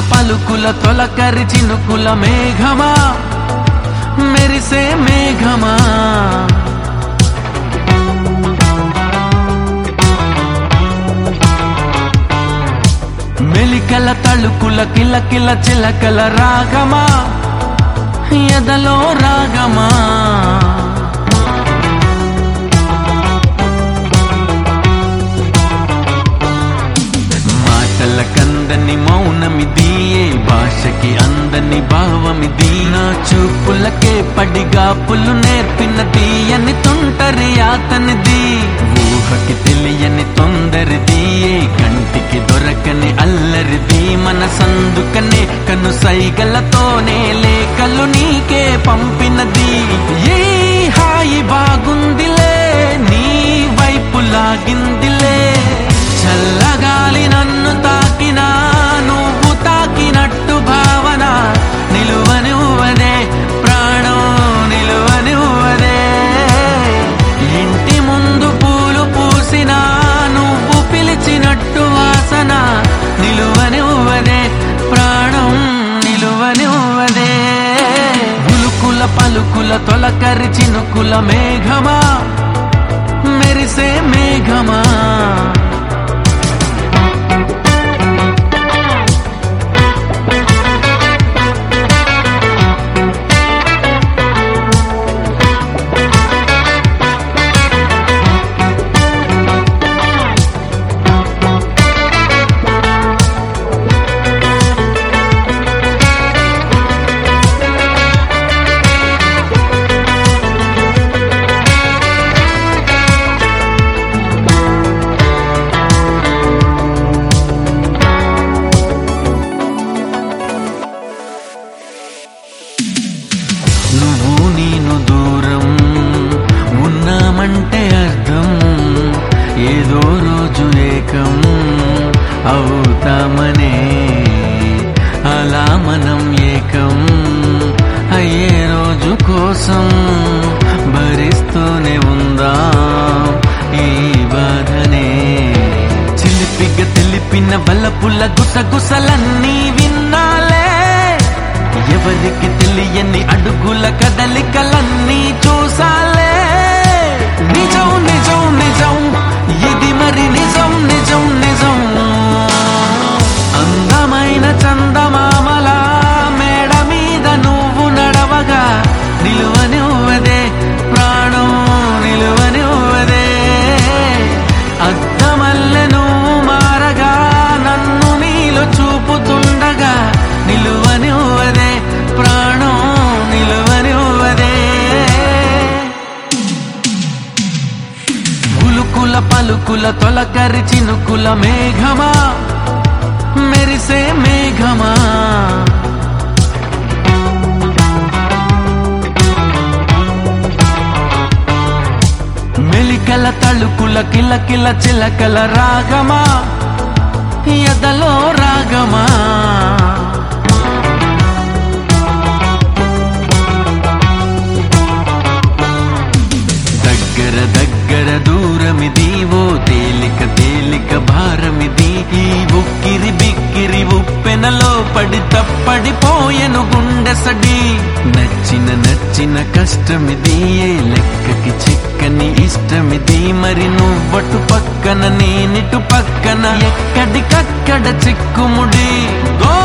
పలుకుల తొలకరి చినుకుల మేఘమా మెరిసే మేఘమా మెలికల తళుకుల కిలకిల చిలకల రాగమా ఎదలో రాగమా మాటల కందని మౌనమిది ఏ భాషకి అందని భావమిది నా చూపులకే పడిగాపులు నేర్పిన తీయని తొంటరి అతనిది ఊహకి తెలియని తొందరిది ఏ కంటికి దొరకని అల్లరిది మన సందుకనే కను సైగలతోనే లేఖలు నీకే పంపినది ఏ హాయి బాగుందిలే నీ వైపు లాగిందిలే చల్లగాలి నన్ను తాకినా నువ్వు తాకినట్టు భావన నిలువనివ్వదే ప్రాణం నిలువనివ్వదే ఇంటి ముందు పూలు పూసినా నువ్వు పిలిచినట్టు వాసన నిలువనివ్వదే ప్రాణం నిలువనివ్వదే గులుకుల పలుకుల తొలకరి చినుకుల మేఘమా మెరిసే మేఘమా నువ్వు నేను దూరం ఉన్నామంటే అర్థం ఏదో రోజు ఏకం అవుతామనే అలా మనం ఏకం అయ్యే రోజు కోసం భరిస్తూనే ఉందాం ఈ బాధనే చిలిపిగా తెలిపిన బలపుల గుసగుసలన్నీ విన్నాలే ఎవరికి తెలియని అడుగుల కదలికలన్నీ చూసాలే నిజం నిజం నిజం ఇది మరి నిజం నిజం నిజం అందమైన చందమామల మేడ మీద నువ్వు నడవగా నిలువనివ్వదే ప్రాణం నిలువనివ్వదే అద్దమల్లె నువ్వు మారగా నన్ను నీలో చూపుతుండగా నిలువనివ్వదే ప్రాణం నిలువనివ్వదే గులుకుల పలుకుల తొలకరి చినుకుల మేఘమా మెరిసే మేఘమా మెలికల తళుకుల కిలకిల చిలకల రాగమా ఎదలో రాగమా దగ్గర దగ్గర దూరమిది ఓ తేలిక తేలిక భారమిది ఈ ఉక్కిరి బిక్కిరి ఉప్పెనలో పడి తప్పడిపోయెను గుండె సడి నచ్చిన నచ్చిన కష్టమిది ఏ లెక్కకి చిక్కని ఇష్టమిది మరి నువ్వటు పక్కన నేనిటు పక్కన ఎక్కడికక్కడ చిక్కుముడి గో